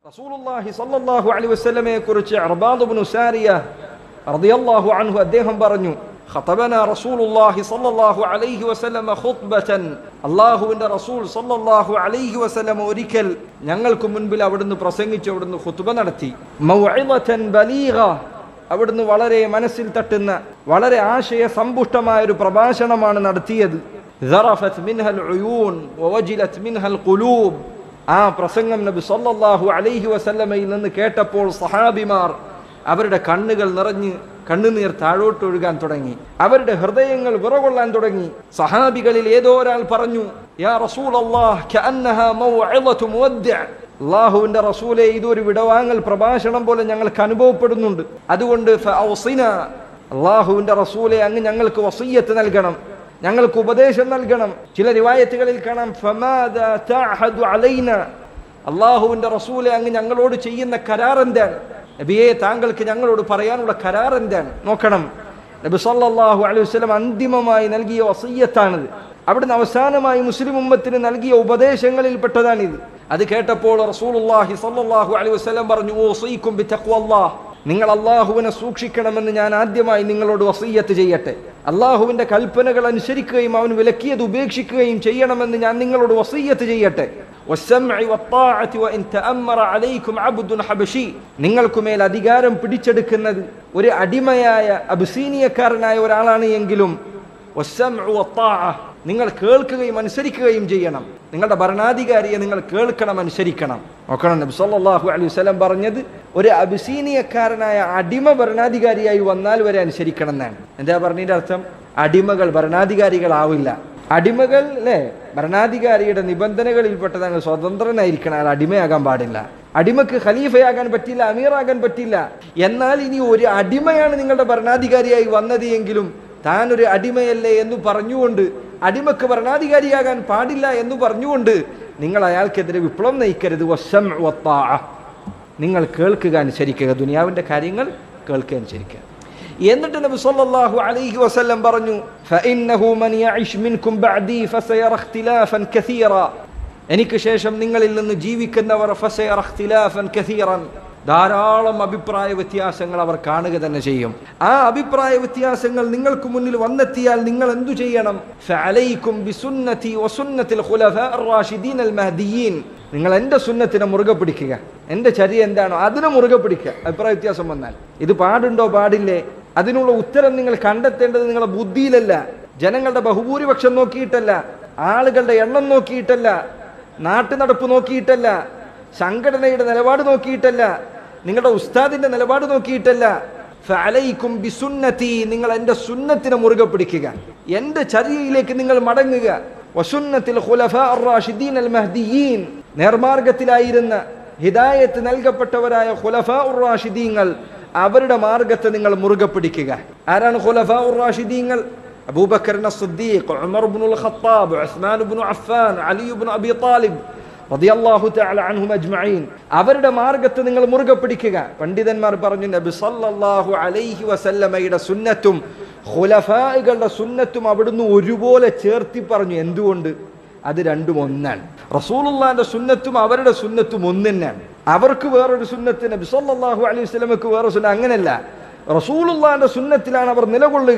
റസൂലുള്ളാഹി സല്ലല്ലാഹു അലൈഹി വസല്ലമയെ കുറിച്ച് അർബാദ് ഇബ്നു സാരിയ റളിയല്ലാഹു അൻഹു അദ്ദേഹം പറഞ്ഞു ഖതബന റസൂലുള്ളാഹി സല്ലല്ലാഹു അലൈഹി വസല്ലമ ഖുത്ബതൻ അല്ലാഹുവിന്റെ റസൂൽ സല്ലല്ലാഹു അലൈഹി വസല്ലമ ഒരിക്കൽ ഞങ്ങൾക്ക് മുൻപിൽ അവിടുന്ന് പ്രസംഗിച്ചു അവിടുന്ന് ഖുത്ബ നടത്തി മൗഇളതൻ ബലീഗ അവിടുന്ന് വളരെ മനസ്സിൽ തട്ടുന്ന വളരെ ആശയ സമ്പുഷ്ടമായ ഒരു പ്രഭാഷണമാണ് നടത്തിയത് ذرفت منها العيون ووجلت منها القلوب ആ പ്രസംഗം നബി സല്ലല്ലാഹു അലൈഹി വസല്ലമയിൽ നിന്ന് കേട്ടപ്പോൾ സഹാബിമാർ അവരുടെ കണ്ണുകൾ നിറഞ്ഞ് കണ്ണുനീർ താഴോട്ടൊഴുകാൻ തുടങ്ങി അവരുടെ ഹൃദയങ്ങൾ വിറകൊള്ളാൻ തുടങ്ങി സഹാബികളിൽ ഏതോ ഒരാൾ പറഞ്ഞു യാ റസൂലല്ലാഹ് കഅന്നഹാ മൗഇളതു മുവദ്ദിഅ അള്ളാഹുവിന്റെ റസൂലെ ഇതൊരു വിടവാങ്ങൽ പ്രഭാഷണം പോലെ ഞങ്ങൾക്ക് അനുഭവപ്പെടുന്നുണ്ട് അതുകൊണ്ട് ഫഔസിന അള്ളാഹുവിന്റെ റസൂലെ അങ്ങ് ഞങ്ങൾക്ക് വസീയത്ത് നൽകണം ഞങ്ങൾക്ക് ഉപദേശം നൽകണം ചില റിവായത്തുകളിൽ കാണാം ഫമാദാ തഅഹദു അലൈന അള്ളാഹുവിന്റെ റസൂലെ അങ്ങ് ഞങ്ങളോട് ചെയ്യുന്ന കരാർ എന്താണ് നബിയെ താങ്കൾക്ക് ഞങ്ങളോട് പറയാനുള്ള കരാർ എന്താണ് നോക്കണം നബി സല്ലല്ലാഹു അലൈഹി വസല്ലം അന്തിമമായി നൽകിയ വസീയത്താണിത് അവിടുന്ന് അവസാനമായി മുസ്ലിം ഉമ്മത്തിന് നൽകിയ ഉപദേശങ്ങളിൽപ്പെട്ടതാണിത് അത് കേട്ടപ്പോൾ റസൂലുള്ളാഹി സല്ലല്ലാഹു അലൈഹി വസല്ലം പറഞ്ഞു ഓസീക്കും ബിത്തഖ്വല്ലാഹ് നിങ്ങൾ അള്ളാഹുവിനെ സൂക്ഷിക്കണമെന്ന് ഞാൻ ആദ്യമായി നിങ്ങളോട് വസീയത്ത് ചെയ്യട്ടെ അള്ളാഹുവിന്റെ കൽപ്പനകൾ അനുസരിക്കുകയും അവൻ വിലക്കിയത് ഉപേക്ഷിക്കുകയും ചെയ്യണമെന്ന് ഞാൻ നിങ്ങളോട് വസീയത്ത് ചെയ്യട്ടെ والسمع والطاعة وإن تأمر عليكم عبد حبشي നിങ്ങൾക്കുമേൽ അധികാരം പിടിച്ചെടുക്കുന്നത് ഒരു അടിമയായ അബിസീനിയക്കാരനായ ഒരാളാണ് എങ്കിലും والسمع والطاعة നിങ്ങൾ കേൾക്കുകയും അനുസരിക്കുകയും ചെയ്യണം നിങ്ങളുടെ ഭരണാധികാരിയെ നിങ്ങൾ കേൾക്കണം അനുസരിക്കണം നോക്കണം നബി സല്ലല്ലാഹു അലൈഹി വസല്ലം പറഞ്ഞത് ഒരു അബിസീനിയക്കാരനായ അടിമ ഭരണാധികാരിയായി വന്നാൽ വരെ അനുസരിക്കണം എന്നാണ് എന്താ പറഞ്ഞതിന്റെ അർത്ഥം അടിമകൾ ഭരണാധികാരികളാവില്ല അടിമകൾ അല്ലേ ഭരണാധികാരിയുടെ നിബന്ധനകളിൽപ്പെട്ടതാണ് സ്വതന്ത്രനായിരിക്കണം അയാൾ അടിമയാകാൻ പാടില്ല അടിമക്ക് ഖലീഫയാകാൻ പറ്റില്ല അമീറാകാൻ പറ്റില്ല എന്നാൽ ഇനി ഒരു അടിമയാണ് നിങ്ങളുടെ ഭരണാധികാരിയായി വന്നത് എങ്കിലും താൻ ഒരു അടിമയല്ലേ എന്ന് പറഞ്ഞുകൊണ്ട് അടിമക്ക് ഭരണാധികാരിയാകാൻ പാടില്ല എന്ന് പറഞ്ഞുകൊണ്ട് നിങ്ങൾ അയാൾക്കെതിരെ വിപ്ലവം നയിക്കരുത് വശം നിങ്ങൾ കേൾക്കുക അനുസരിക്കുക ദുനിയാവിന്റെ കാര്യങ്ങൾ കേൾക്കുക അനുസരിക്കുക എന്നിട്ട് നബി സല്ലല്ലാഹു അലൈഹി വസല്ലം പറഞ്ഞു ഫഇന്നഹു മൻ യഇഷ് മിൻകും ബഅദി ഫസയറ ഇഖ്തിലാഫൻ കസീറ എനിക്ക് ശേഷം നിങ്ങളിൽ നിന്ന് ജീവിക്കുന്നവർ ഫസയറ ഇഖ്തിലാഫൻ കസീറൻ ധാരാളം അഭിപ്രായ വ്യത്യാസങ്ങൾ അവർ കാണുക തന്നെ ചെയ്യും ആ അഭിപ്രായ വ്യത്യാസങ്ങൾ നിങ്ങൾക്ക് മുന്നിൽ വന്നെത്തിയാൽ നിങ്ങൾ എന്തു ചെയ്യണം ഫഅലൈക്കും ബിസുന്നതി വസുന്നത്തിൽ ഖുലഫാ അർ-റാഷിദീൻ അൽ-മഹ്ദിയീൻ നിങ്ങൾ എൻ്റെ സുന്നത്തിനെ മുറുകെ പിടിക്കുക എൻ്റെ ചര്യ എന്താണോ അതിനെ മുറുകെ പിടിക്കുക അഭിപ്രായ വ്യത്യാസം വന്നാൽ ഇത് പാടുണ്ടോ പാടില്ലേ അതിനുള്ള ഉത്തരം നിങ്ങൾ കണ്ടെത്തേണ്ടത് നിങ്ങളുടെ ബുദ്ധിയിലല്ല ജനങ്ങളുടെ ബഹുഭൂരിപക്ഷം നോക്കിയിട്ടല്ല ആളുകളുടെ എണ്ണം നോക്കിയിട്ടല്ല നാട്ടു നടപ്പ് നോക്കിയിട്ടല്ല സംഘടനയുടെ നിലപാട് നോക്കിയിട്ടല്ല നിങ്ങളുടെ ഉസ്താദിന്റെ നിലപാട് നോക്കിയിട്ടല്ല ഫഅലൈക്കും ബിസുന്നതി നിങ്ങൾ എൻ്റെ സുന്നത്തിനെ മുറുകെ പിടിക്കുക എൻ്റെ ചര്യയിലേക്ക് നിങ്ങൾ മടങ്ങുക വസുന്നത്തിൽ ഖുലഫാ അർ-റാഷിദീൻ അൽ-മഹ്ദിയീൻ നേർമാർഗത്തിലായിരുന്ന ഹിദായത്ത് നൽകപ്പെട്ടവരായ ഖുലഫാ ഉർ-റാഷിദീങ്ങൾ അവരുടെ മാർഗത്തെ നിങ്ങൾ മുറുകെ പിടിക്കുക ആരാണ് ഖുലഫാ ഉർ-റാഷിദീങ്ങൾ Abu Bakr Siddiq Umar ibn al Khattab Usman ibn Affan Ali ibn Abi Talib റളിയല്ലാഹു തആല അൻഹും അജ്മഈൻ അവരുടെ മാർഗത്തെ നിങ്ങൾ മുറുകെ പിടിക്കുക പണ്ഡിതന്മാർ പറഞ്ഞു നബി സല്ലല്ലാഹു അലൈഹി വസല്ലമയുടെ സുന്നത്തും ഖുലഫാകളുടെ സുന്നത്തും അവിടുന്ന് ഒരുപോലെ ചേർത്തി പറഞ്ഞു എന്തുകൊണ്ട് അത് രണ്ടും ഒന്നാണ് റസൂലുള്ളാന്റെ സുന്നത്തും അവരുടെ സുന്നത്തും ഒന്ന് തന്നെയാണ് അവർക്ക് വേറൊരു സുന്നത്ത് നബി സല്ലല്ലാഹു അലൈഹി വസല്ലമക്ക് വേറെ സുന്ന അങ്ങനല്ല റസൂലുള്ളാന്റെ സുന്നത്തിലാണ് അവർ നിലകൊള്ളുക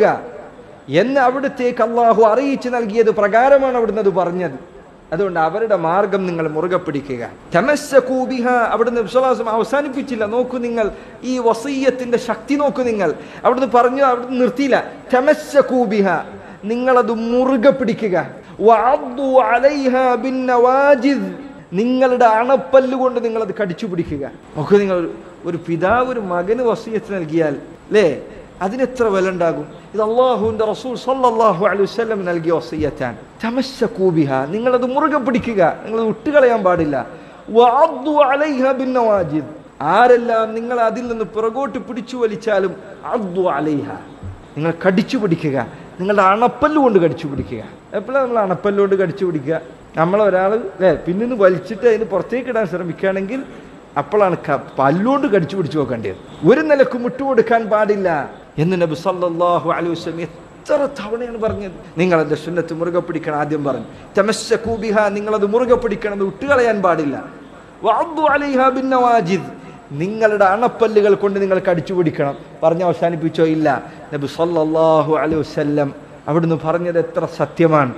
എന്ന് അവിടുത്തേക്ക് അള്ളാഹു അറിയിച്ചു നൽകിയത് പ്രകാരമാണ് അവിടുന്ന് അത് പറഞ്ഞത് അതുകൊണ്ട് അവരുടെ മാർഗം നിങ്ങൾ മുറുകെ പിടിക്കുക തമസ്സകൂബിഹ അവിടുന്ന് വിശ്വാസം അവസാനിപ്പിച്ചില്ല നോക്കൂ നിങ്ങൾ ഈ വസീയത്തിന്റെ ശക്തി നോക്കൂ നിങ്ങൾ അവിടുന്ന് പറഞ്ഞു അവിടുന്ന് നിർത്തിയില്ല തമസ്സകൂബിഹ നിങ്ങളത് മുറുകെ പിടിക്കുക വഅദ്ദു അലൈഹ ബിന്നവാജിദ് നിങ്ങളുടെ അണപ്പല്ല് കൊണ്ട് നിങ്ങൾ അത് കടിച്ചു പിടിക്കുക നോക്കൂ നിങ്ങൾ ഒരു പിതാവ് ഒരു മകന് വസീയത്ത് നൽകിയാൽ അല്ലേ അതിനെത്ര വില ഉണ്ടാകും ഇത് അള്ളാഹുവിന്റെ റസൂൽ സല്ലല്ലാഹു അലൈഹി വസല്ലം നൽകിയ വസീയത്താണ് തമസ്സകൂബിഹ നിങ്ങളത് മുറുകെ പിടിക്കുക നിങ്ങൾ വിട്ടുകളയാൻ പാടില്ല വഅദ്ദു അലൈഹ ബിന്നവാജിദ് ആരെല്ലാം നിങ്ങൾ അതിൽ നിന്ന് പുറകോട്ട് പിടിച്ചു വലിച്ചാലും അദ്ദു അലൈഹ നിങ്ങൾ കടിച്ചു പിടിക്കുക നിങ്ങളുടെ അണപ്പല്ല് കൊണ്ട് കടിച്ചു പിടിക്കുക എപ്പോഴാണ് നമ്മൾ അണപ്പല്ല് കൊണ്ട് കടിച്ചു പിടിക്കുക നമ്മളൊരാൾ അല്ലേ പിന്നിന്ന് വലിച്ചിട്ട് അതിന് പുറത്തേക്ക് ഇടാൻ ശ്രമിക്കുകയാണെങ്കിൽ അപ്പോഴാണ് ക- പല്ലുകൊണ്ട് കടിച്ചു പിടിച്ചു നോക്കേണ്ടത് ഒരു നിലക്കും വിട്ടുകൊടുക്കാൻ പാടില്ല എന്ന് നബി സല്ലല്ലാഹു അലൈഹി വസല്ലം എത്ര തവണയാണ് പറഞ്ഞത് നിങ്ങൾ എൻ്റെ സുന്നത്ത് മുറുകെ പിടിക്കണം ആദ്യം പറഞ്ഞു തമസ്സകൂബിഹ നിങ്ങളത് മുറുകെ പിടിക്കണം അത് വിട്ടുകളയാൻ പാടില്ല വഅദ്ദു അലൈഹാ ബിന്നവാജിദ് നിങ്ങളുടെ അണപ്പല്ലുകൾ കൊണ്ട് നിങ്ങൾ കടിച്ചു പിടിക്കണം പറഞ്ഞ് അവസാനിപ്പിച്ചോ ഇല്ല നബി സല്ലല്ലാഹു അലൈഹി വസല്ലം അവിടുന്ന് പറഞ്ഞത് എത്ര സത്യമാണ്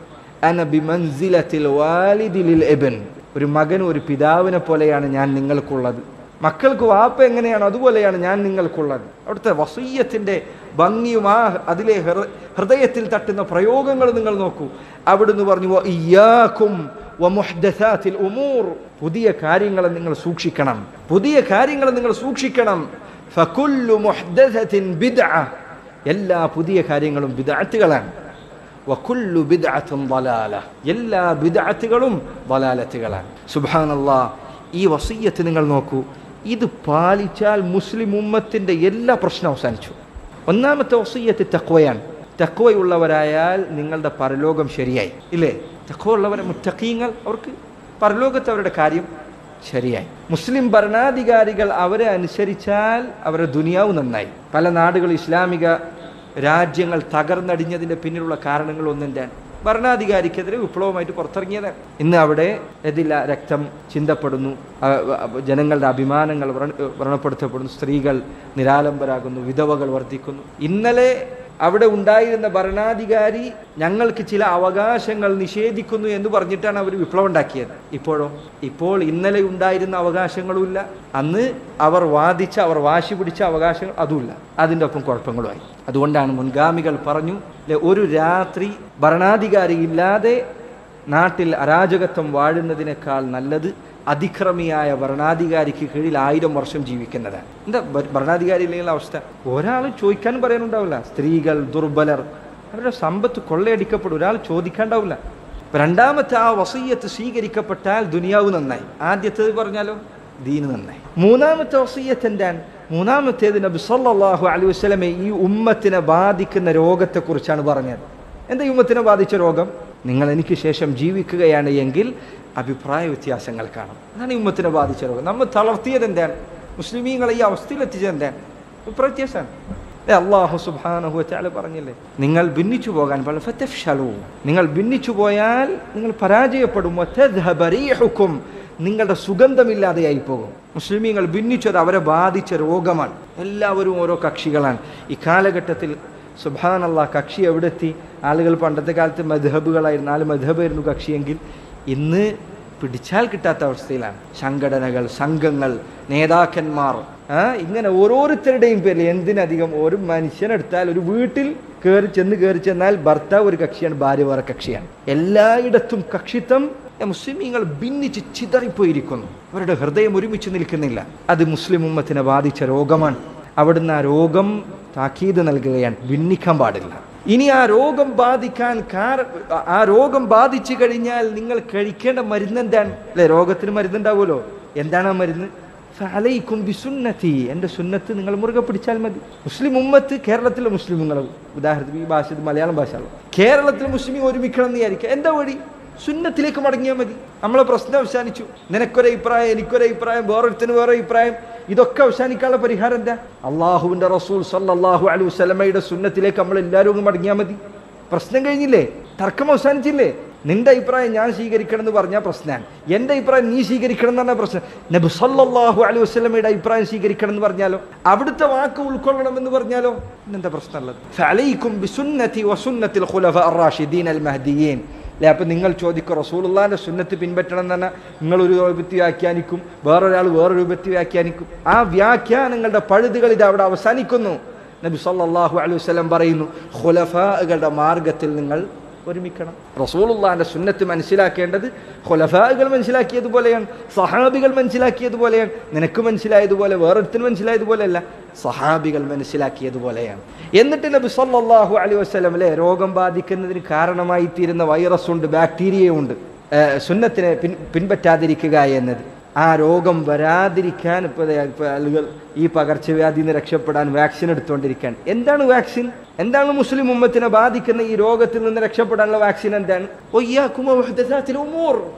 അന ബിമൻസിലത്തിൽ വാലിദി ലിൽ ഇബ്ൻ ഒരു മകനും ഒരു പിതാവിനെ പോലെയാണ് ഞാൻ നിങ്ങൾക്കുള്ളത് മക്കൾക്ക് വാപ്പ എങ്ങനെയാണോ അതുപോലെയാണ് ഞാൻ നിങ്ങൾക്കുള്ളത് അവിടുത്തെ വസീയത്തിൻ്റെ ഭംഗിയും ആ അതിലെ ഹൃ- ഹൃദയത്തിൽ തട്ടുന്ന പ്രയോഗങ്ങൾ നിങ്ങൾ നോക്കൂ അവിടുന്ന് പറഞ്ഞു "വ ഇയ്യാക്കും വമുഹ്ദസാത്തിൽ ഉമൂർ പുതിയ കാര്യങ്ങളെ നിങ്ങൾ സൂക്ഷിക്കണം പുതിയ കാര്യങ്ങളെ നിങ്ങൾ സൂക്ഷിക്കണം ഫകുല്ലു മുഹ്ദസത്തിൻ ബിദ്അ എല്ലാ പുതിയ കാര്യങ്ങളും ബിദ്അത്തുകളാണ് വകുല്ലു ബിദ്അത്തും ളലാല എല്ലാ ബിദ്അത്തുകളും ളലാലത്തുകളാണ് സുബ്ഹാനല്ലാ ഈ വസീയത്ത് നിങ്ങൾ നോക്കൂ ഇത് പാലിച്ചാൽ മുസ്ലിം ഉമ്മത്തിന്റെ എല്ലാ പ്രശ്നവും അവസാനിച്ചു ഒന്നാമത്തെ വസീയത്ത് തക്വയാണ് തക്വയുള്ളവരായാൽ നിങ്ങളുടെ പരലോകം ശരിയായി ഇല്ലേ തക്വ ഉള്ളവരെ മുറ്റക്കീങ്ങൾ അവർക്ക് പരലോകത്ത് അവരുടെ കാര്യം ശരിയായി മുസ്ലിം ഭരണാധികാരികൾ അവരെ അനുസരിച്ചാൽ അവരുടെ ദുനിയാവ് നന്നായി പല നാടുകൾ ഇസ്ലാമിക രാജ്യങ്ങൾ തകർന്നടിഞ്ഞതിന്റെ പിന്നിലുള്ള കാരണങ്ങൾ ഒന്നിൻ്റെ ഭരണാധികാരിക്കെതിരെ വിപ്ലവമായിട്ട് പുറത്തിറങ്ങിയതാണ് ഇന്ന് അവിടെ എതില്ല രക്തം ചിന്തപ്പെടുന്നു ആ, ആ, ജനങ്ങളുടെ അഭിമാനങ്ങൾ വ്രണ- വ്രണപ്പെടുത്തപ്പെടുന്നു സ്ത്രീകൾ നിരാലംബരാകുന്നു വിധവകൾ വർദ്ധിക്കുന്നു ഇന്നലെ അവിടെ ഉണ്ടായിരുന്ന ഭരണാധികാരി ഞങ്ങൾക്ക് ചില അവകാശങ്ങൾ നിഷേധിക്കുന്നു എന്ന് പറഞ്ഞിട്ടാണ് അവർ വിപ്ലവം ഉണ്ടാക്കിയത് ഇപ്പോഴോ ഇപ്പോൾ ഇന്നലെ ഉണ്ടായിരുന്ന അവകാശങ്ങളുമില്ല അന്ന് അവർ വാദിച്ച അവർ വാശി പിടിച്ച അവകാശങ്ങൾ അതുമില്ല അതിൻ്റെ ഒപ്പം കുഴപ്പങ്ങളുമായി അതുകൊണ്ടാണ് മുൻഗാമികൾ പറഞ്ഞു "ലെ, ഒരു രാത്രി ഭരണാധികാരി ഇല്ലാതെ നാട്ടിൽ അരാജകത്വം വാഴുന്നതിനേക്കാൾ നല്ലത് അതിക്രമിയായ ഭരണാധികാരിക്ക് കീഴിൽ ആയിരം വർഷം ജീവിക്കുന്നതാണ് എന്താ ഭ- ഭരണാധികാരി ഇല്ലെങ്കിൽ അവസ്ഥ ഒരാളും ചോദിക്കാനും പറയാനുണ്ടാവില്ല സ്ത്രീകൾ ദുർബലർ അവരുടെ സമ്പത്ത് കൊള്ളയടിക്കപ്പെടും ഒരാൾ ചോദിക്കാണ്ടാവില്ല അപ്പൊ രണ്ടാമത്തെ ആ വസീയത്ത് സ്വീകരിക്കപ്പെട്ടാൽ ദുനിയാവ് നന്നായി ആദ്യത്തേത് പറഞ്ഞാലോ ദീന് നന്നായി മൂന്നാമത്തെ വസീയത്ത് എന്താണ് മൂന്നാമത്തേത് നബി സല്ലല്ലാഹു അലൈഹി വസല്ലമെ ഈ ഉമ്മത്തിനെ ബാധിക്കുന്ന രോഗത്തെക്കുറിച്ചാണ് പറഞ്ഞത് എന്താ ഈ ഉമ്മത്തിനെ ബാധിച്ച രോഗം നിങ്ങൾ എനിക്ക് ശേഷം ജീവിക്കുകയാണ് എങ്കിൽ അഭിപ്രായ വ്യത്യാസങ്ങൾ കാണും അതാണ് ഈ ഉമ്മത്തിനെ ബാധിച്ച രോഗം നമ്മൾ തളർത്തിയത് എന്താണ് മുസ്ലിമീങ്ങളെ ഈ അവസ്ഥയിലെത്തിച്ചത് എന്താണ് അഭിപ്രായ വ്യത്യാസമാണ് ഏ, അള്ളാഹു സുബ്ഹാനഹു വതആല പറഞ്ഞില്ലേ നിങ്ങൾ ഭിന്നിച്ചു പോകാൻ പാടില്ല ഫതഫ്ശലൂ നിങ്ങൾ ഭിന്നിച്ചു പോയാൽ നിങ്ങൾ പരാജയപ്പെടും വതദ്ഹബ റീഹുക്കും നിങ്ങളുടെ സുഗന്ധമില്ലാതെയായി പോകും മുസ്ലിമീങ്ങൾ ഭിന്നിച്ചത് അവരെ ബാധിച്ച രോഗമാണ് എല്ലാവരും ഓരോ കക്ഷികളാണ് ഈ കാലഘട്ടത്തിൽ സുബാനല്ല കക്ഷി എവിടെ എത്തി ആളുകൾ പണ്ടത്തെ കാലത്ത് മധബുകളായിരുന്നു നാല് മധബായിരുന്നു കക്ഷിയെങ്കിൽ ഇന്ന് പിടിച്ചാൽ കിട്ടാത്ത അവസ്ഥയിലാണ് സംഘടനകൾ സംഘങ്ങൾ നേതാക്കന്മാർ ആ ഇങ്ങനെ ഓരോരുത്തരുടെയും പേരിൽ എന്തിനധികം ഒരു മനുഷ്യനെടുത്താൽ ഒരു വീട്ടിൽ കയറി ചെന്ന് കയറി ചെന്നാൽ ഭർത്താവ് ഒരു കക്ഷിയാണ് ഭാര്യ വേറെ കക്ഷിയാണ് എല്ലായിടത്തും കക്ഷിത്വം മുസ്ലിമീങ്ങൾ ഭിന്നിച്ച് ചിതറിപ്പോയിരിക്കുന്നു അവരുടെ ഹൃദയം ഒരുമിച്ച് നിൽക്കുന്നില്ല അത് മുസ്ലിം ഉമ്മത്തിനെ ബാധിച്ച രോഗമാണ് അവിടുന്ന് ആ രോഗം താക്കീത് നൽകുകയാണ് ഭിന്നിക്കാൻ പാടില്ല ഇനി ആ രോഗം ബാധിക്കാൻ കാര ആ രോഗം ബാധിച്ചു കഴിഞ്ഞാൽ നിങ്ങൾ കഴിക്കേണ്ട മരുന്ന് എന്താണ് അല്ലെ രോഗത്തിന് മരുന്നുണ്ടാവുമല്ലോ എന്താണ് ആ മരുന്ന് ഫലൈക്കും ബിസുന്നത്തി എൻ്റെ സുന്നത്ത് നിങ്ങൾ മുറുകെ പിടിച്ചാൽ മതി മുസ്ലിം ഉമ്മത്ത് കേരളത്തിലെ മുസ്ലിമുകൾ ഉദാഹരണത്തിന് ഈ ഭാഷ ഇത് മലയാളം ഭാഷ കേരളത്തിലെ മുസ്ലിം ഒരുമിക്കണം എന്ന് വിചാരിക്കുക എന്താ വഴി സുന്നത്തിലേക്ക് മടങ്ങിയാൽ മതി നമ്മളെ പ്രശ്നം അവസാനിച്ചു നിനക്കൊരു അഭിപ്രായം എനിക്കൊരു അഭിപ്രായം വേറൊരുത്തിന് വേറെ അഭിപ്രായം ഇതൊക്കെ അവസാനിക്കാനുള്ള പരിഹാരം എന്താ അള്ളാഹുവിന്റെ റസൂൽ സല്ലല്ലാഹു അലൈഹി വസല്ലമയുടെ സുന്നത്തിലേക്ക് നമ്മൾ എല്ലാവരും അങ്ങ് മടങ്ങിയാൽ മതി പ്രശ്നം കഴിഞ്ഞില്ലേ തർക്കം അവസാനിച്ചില്ലേ നിന്റെ അഭിപ്രായം ഞാൻ സ്വീകരിക്കണം എന്ന് പറഞ്ഞാൽ പ്രശ്നമാണ് എൻ്റെ അഭിപ്രായം നീ സ്വീകരിക്കണം എന്ന് പറഞ്ഞാൽ പ്രശ്നം നബി സല്ലല്ലാഹു അലൈഹി വസല്ലമയുടെ അഭിപ്രായം സ്വീകരിക്കണം എന്ന് പറഞ്ഞാലോ അവിടുത്തെ വാക്ക് ഉൾക്കൊള്ളണം എന്ന് പറഞ്ഞാലോ എന്താ പ്രശ്നമുള്ളത് ഫഅലൈക്കും ബിസുന്നതി വസുന്നത്തിൽ ഖുലഫ അർ-റാഷിദീൻ അൽ-മഹ്ദിയീൻ അല്ലെ അപ്പം നിങ്ങൾ ചോദിക്കും റസൂലുള്ളാന്റെ സുന്നത്ത് പിൻപറ്റണം എന്ന് പറഞ്ഞാൽ നിങ്ങൾ ഒരു രൂപത്തിൽ വ്യാഖ്യാനിക്കും വേറൊരാൾ വേറെ രൂപത്തിൽ വ്യാഖ്യാനിക്കും ആ വ്യാഖ്യാനങ്ങളുടെ പഴുതുകൾ ഇത് അവിടെ അവസാനിക്കുന്നു നബി സല്ലല്ലാഹു അലൈഹി വസല്ലം പറയുന്നു ഖുലഫാകളുടെ മാർഗത്തിൽ നിങ്ങൾ ഒരുമിക്കണം റസൂലുള്ളാന്റെ സുന്നത്ത് മനസ്സിലാക്കേണ്ടത് ഖുലഫാകൾ മനസ്സിലാക്കിയതുപോലെയാണ് സഹാബികൾ മനസ്സിലാക്കിയതുപോലെയാണ് നിനക്ക് മനസ്സിലായതുപോലെ വേറൊരുത്തിന് മനസ്സിലായതുപോലെയല്ല സഹാബികൾ മനസ്സിലാക്കിയതുപോലെയാണ് എന്നിട്ട് നബി സല്ലല്ലാഹു അലൈഹി വസല്ലം അല്ലേ രോഗം ബാധിക്കുന്നതിന് കാരണമായി തീരുന്ന വൈറസ് ഉണ്ട് ബാക്ടീരിയ ഉണ്ട് ഏഹ് സുന്നത്തിനെ പിൻ പിൻപറ്റാതിരിക്കുക എന്നത് ആ രോഗം വരാതിരിക്കാൻ ഇപ്പോൾ ഇപ്പോൾ ആളുകൾ ഈ പകർച്ചവ്യാധിയിൽ നിന്ന് രക്ഷപ്പെടാൻ വാക്സിൻ എടുത്തുകൊണ്ടിരിക്കാൻ എന്താണ് വാക്സിൻ എന്താണ് മുസ്ലിം ഉമ്മത്തിനെ ബാധിക്കുന്ന ഈ രോഗത്തിൽ നിന്ന് രക്ഷപ്പെടാനുള്ള വാക്സിൻ എന്താണ് ഒയ്യാക്കും മുഹ്ദസാത്തിൽ ഉമൂർ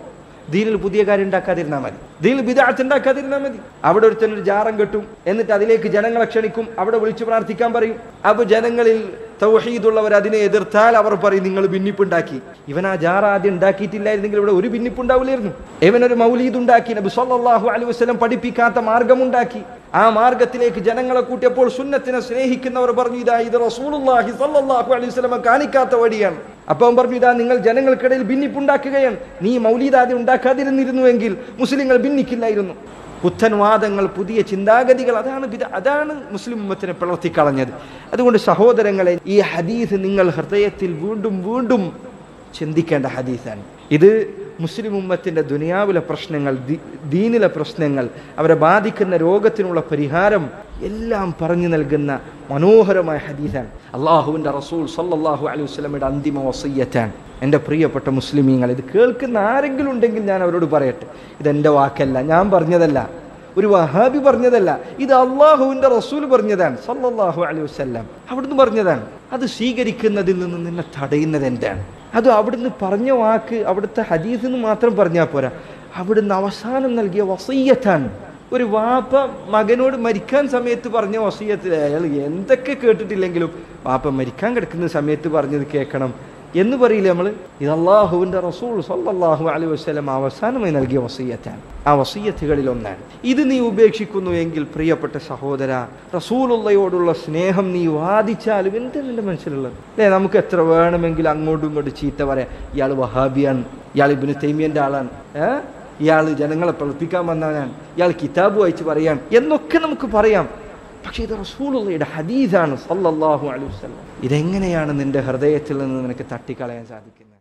ദീനിൽ പുതിയ കാര്യം ഉണ്ടാക്കാതിരുന്നാൽ മതി ദീനിൽ ബിദാത്ത് ഉണ്ടാക്കാതിരുന്നാൽ മതി അവിടെ ഒരുത്തൻ ഒരു ജാറം കെട്ടും എന്നിട്ട് അതിലേക്ക് ജനങ്ങളെ ക്ഷണിക്കും അവിടെ വിളിച്ചു പ്രാർത്ഥിക്കാൻ പറയും അപ്പൊ ജനങ്ങളിൽ തൗഹീദുള്ളവർ അതിനെ എതിർത്താൽ അവർ പറയും നിങ്ങൾ ഭിന്നിപ്പുണ്ടാക്കി ഇവൻ ആ ജാറ ആദ്യം ഉണ്ടാക്കിയിട്ടില്ലായിരുന്നെങ്കിൽ ഇവിടെ ഒരു ഭിന്നിപ്പുണ്ടാവില്ലായിരുന്നു ഇവനൊരു മൗലീദ് ഉണ്ടാക്കി നബി സല്ലല്ലാഹു അലൈഹി വസല്ലം പഠിപ്പിക്കാത്ത മാർഗമുണ്ടാക്കി ആ മാർഗത്തിലേക്ക് ജനങ്ങളെ കൂട്ടിയപ്പോൾ സുന്നത്തിനെ സ്നേഹിക്കുന്നവർ പറഞ്ഞു ഇതാ ഇത് റസൂലുള്ളാഹി സല്ലല്ലാഹു അലൈഹി വസല്ലം കാണിക്കാത്ത വഴിയാണ് അപ്പം പറഞ്ഞു ഇതാ നിങ്ങൾ ജനങ്ങൾക്കിടയിൽ ഭിന്നിപ്പുണ്ടാക്കുകയാണ് നീ മൗലീദ് ആദ്യം ഉണ്ടാക്കാതിരുന്നിരുന്നുവെങ്കിൽ മുസ്ലിങ്ങൾ ഭിന്നിക്കില്ലായിരുന്നു പുത്തൻ വാദങ്ങൾ പുതിയ ചിന്താഗതികൾ അതാണ് ബിദ- അതാണ് മുസ്ലിം ഉമ്മത്തിനെ പിളർത്തിക്കളഞ്ഞത് അതുകൊണ്ട് സഹോദരങ്ങളെ ഈ ഹദീസ് നിങ്ങൾ ഹൃദയത്തിൽ വീണ്ടും വീണ്ടും ചിന്തിക്കേണ്ട ഹദീസാണ് ഇത് മുസ്ലിം ഉമ്മത്തിൻ്റെ ദുനിയാവിലെ പ്രശ്നങ്ങൾ ദി- ദീനിലെ പ്രശ്നങ്ങൾ അവരെ ബാധിക്കുന്ന രോഗത്തിനുള്ള പരിഹാരം എല്ലാം പറഞ്ഞു നൽകുന്ന മനോഹരമായ ഹദീസാണ് അള്ളാഹുവിൻ്റെ റസൂൽ സല്ലല്ലാഹു അലൈഹി വസല്ലമയുടെ അന്തിമ വസയ്യത്താണ് എൻ്റെ പ്രിയപ്പെട്ട മുസ്ലിമീങ്ങൾ ഇത് കേൾക്കുന്ന ആരെങ്കിലും ഉണ്ടെങ്കിൽ ഞാൻ അവരോട് പറയട്ടെ ഇതെൻ്റെ വാക്കല്ല ഞാൻ പറഞ്ഞതല്ല ഒരു വഹാബി പറഞ്ഞതല്ല ഇത് അള്ളാഹുവിൻ്റെ റസൂൽ പറഞ്ഞതാണ് സല്ലല്ലാഹു അലൈഹി വസല്ലം അവിടുന്ന് പറഞ്ഞതാണ് അത് സ്വീകരിക്കുന്നതിൽ നിന്ന് നിന്നെ തടയുന്നത് എന്താണ് അത് അവിടുന്ന് പറഞ്ഞ വാക്ക് അവിടുത്തെ ഹദീസ് എന്ന് മാത്രം പറഞ്ഞാൽ പോരാ അവിടുന്ന് അവസാനം നൽകിയ വസയ്യത്താണ് ഒരു വാപ്പ മകനോട് മരിക്കാൻ സമയത്ത് പറഞ്ഞ വസീയത്തിൽ അയാൾ എന്തൊക്കെ കേട്ടിട്ടില്ലെങ്കിലും വാപ്പ മരിക്കാൻ കിടക്കുന്ന സമയത്ത് പറഞ്ഞത് കേൾക്കണം എന്ന് പറയില്ലേ നമ്മൾ ഇത് അള്ളാഹുവിൻ്റെ റസൂൾ സല്ലല്ലാഹു അലൈഹി വസല്ലം അവസാനമായി നൽകിയ വസീയത്താണ് ആ വസീയത്തുകളിൽ ഒന്നാണ് ഇത് നീ ഉപേക്ഷിക്കുന്നു എങ്കിൽ പ്രിയപ്പെട്ട സഹോദര റസൂലുള്ളയോടുള്ള സ്നേഹം നീ വാദിച്ചാലും എന്താ നിന്റെ മനസ്സിലുള്ളത് അല്ലേ നമുക്ക് എത്ര വേണമെങ്കിലും അങ്ങോട്ടും ഇങ്ങോട്ടും ചീത്ത പറയാം ഇയാൾ വഹാബിയാണ് ഇയാൾ ഇബിന് തൈമിയൻ്റെ ആളാണ് ഏഹ് ഇയാൾ ജനങ്ങളെ പ്രവർത്തിക്കാൻ വന്നവനാണ് ഇയാൾ കിതാബ് വായിച്ച് പറയാൻ എന്നൊക്കെ നമുക്ക് പറയാം പക്ഷേ ഇത് റസൂലുള്ളയുടെ ഹദീസാണ് സല്ലല്ലാഹു അലൈഹി വസല്ലം ഇതെങ്ങനെയാണ് നിന്റെ ഹൃദയത്തിൽ നിന്ന് നിനക്ക് തട്ടിക്കളയാൻ സാധിക്കുന്നത്